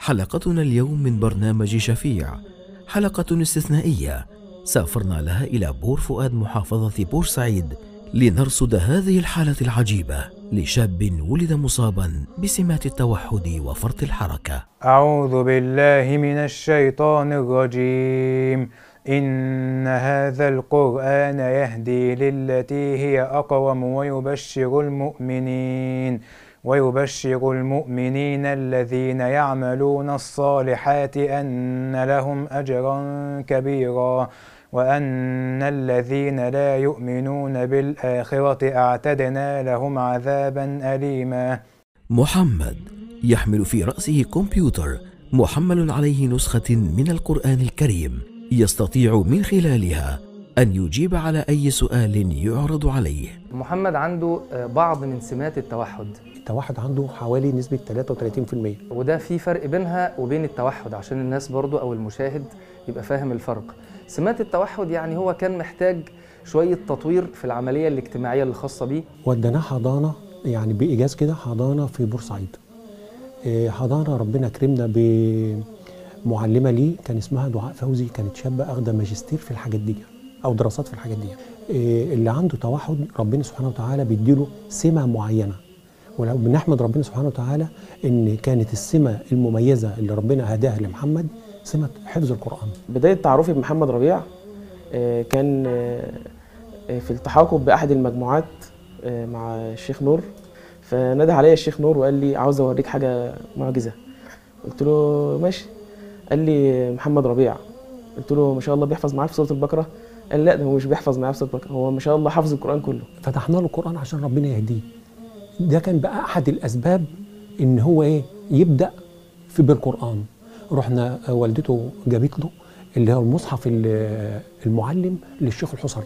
حلقتنا اليوم من برنامج شفيع حلقة استثنائية سافرنا لها إلى بور فؤاد محافظة بورسعيد لنرصد هذه الحالة العجيبة لشاب ولد مصابا بسمات التوحد وفرط الحركة أعوذ بالله من الشيطان الرجيم إن هذا القرآن يهدي للتي هي أقوم ويبشر المؤمنين ويبشر المؤمنين الذين يعملون الصالحات أن لهم أجرا كبيرا وأن الذين لا يؤمنون بالآخرة أعتدنا لهم عذابا أليما محمد يحمل في رأسه كمبيوتر محمل عليه نسخة من القرآن الكريم يستطيع من خلالها أن يجيب على أي سؤال يعرض عليه محمد عنده آه، بعض من سمات التوحد التوحد عنده حوالي نسبة 33% وده في فرق بينها وبين التوحد عشان الناس برضو او المشاهد يبقى فاهم الفرق سمات التوحد يعني هو كان محتاج شوية تطوير في العملية الاجتماعية الخاصة بيه وديناه حضانة يعني بإيجاز كده حضانة في بورسعيد إيه، حضانة ربنا كرمنا بمعلمة ليه كان اسمها دعاء فوزي كانت شابة أخدة ماجستير في الحاجات دي أو دراسات في الحاجات دي إيه، اللي عنده توحد ربنا سبحانه وتعالى بيديله سمة معينة ولو بنحمد ربنا سبحانه وتعالى ان كانت السمه المميزه اللي ربنا هداها لمحمد سمه حفظ القران بداية تعرفي بمحمد ربيع آه، كان آه، آه، في التحاقب بأحد المجموعات آه، مع الشيخ نور فنادى عليا الشيخ نور وقال لي عاوز أوريك حاجة معجزة قلت له ماشي قال لي محمد ربيع قلت له ما شاء الله بيحفظ معايا في سورة البقرة قال لا ده هو مش بيحفظ معايا في سورة البقرة هو ما شاء الله حافظ القرآن كله فتحنا له القران عشان ربنا يهديه ده كان بقى احد الاسباب ان هو ايه يبدا في بالقران رحنا آه، والدته جابت له اللي هو المصحف ال- المعلم للشيخ الحصري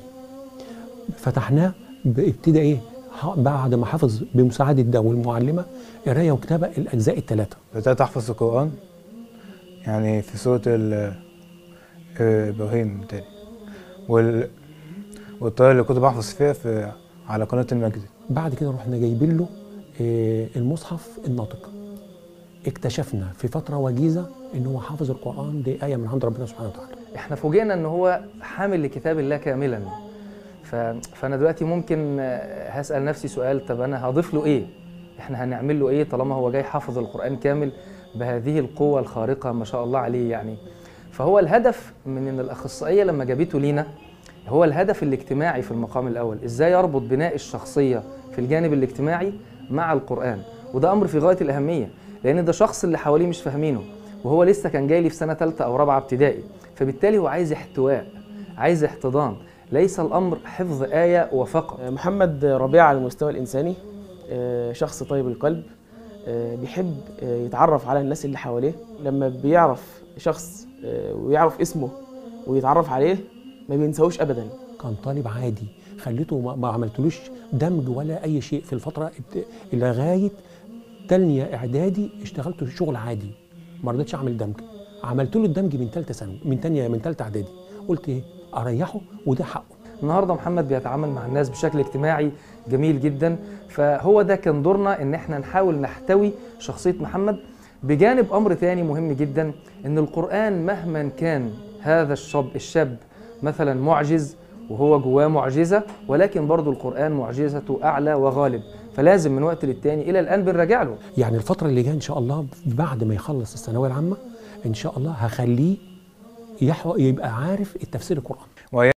فتحناه ب- ابتدى ايه ح- بعد ما حفظ بمساعده ده والمعلمه قرايه وكتابه الاجزاء الثلاثه بدأت أحفظ القرآن يعني في سورة ال- آه، إبراهيم تاني وال... والطريقة اللي كنت بحفظ فيها في على قناة المجد بعد كده رحنا جايبين له آه، المصحف الناطق اكتشفنا في فتره وجيزه ان هو حافظ القران دي ايه من عند ربنا سبحانه وتعالى احنا فوجئنا ان هو حامل لكتاب الله كاملا ف... فانا دلوقتي ممكن آه، هسأل نفسي سؤال طب انا هضيف له ايه احنا هنعمل له ايه طالما هو جاي حافظ القرآن كامل بهذه القوة الخارقة ما شاء الله عليه يعني فهو الهدف من ان الاخصائية لما جابته لينا هو الهدف الاجتماعي في المقام الاول ازاي يربط بناء الشخصية في الجانب الاجتماعي مع القرآن وده امر في غاية الاهمية لان ده شخص اللي حواليه مش فاهمينه وهو لسه كان جاي لي في سنة ثالثة او رابعة ابتدائي فبالتالي هو عايز احتواء عايز احتضان ليس الامر حفظ آية وفقط آه، محمد ربيع على المستوى الإنساني آه، شخص طيب القلب آه، بيحب آه، يتعرف على الناس اللي حواليه لما بيعرف شخص آه، ويعرف اسمه ويتعرف عليه ما بينساهوش أبدا كان طالب عادي خليته ما, ما عملتلوش دمج ولا اي شيء في الفتره ابت- لغايه تانية اعدادي اشتغلت شغل عادي ما رضيتش اعمل دمج عملت له الدمج من ثالثه ثانوي من تانية من ثالثه اعدادي قلت ايه اريحه وده حقه النهارده محمد بيتعامل مع الناس بشكل اجتماعي جميل جدا فهو ده كان دورنا ان احنا نحاول نحتوي شخصيه محمد بجانب امر تاني مهم جدا ان القران مهما كان هذا الشاب الشاب مثلا معجز وهو جواه معجزه ولكن برضو القران معجزته اعلى وغالب فلازم من وقت للتاني الى الان بنراجع له يعني الفتره اللي جايه ان شاء الله بعد ما يخلص الثانويه العامه ان شاء الله هخليه يحو... يبقى عارف التفسير القرآن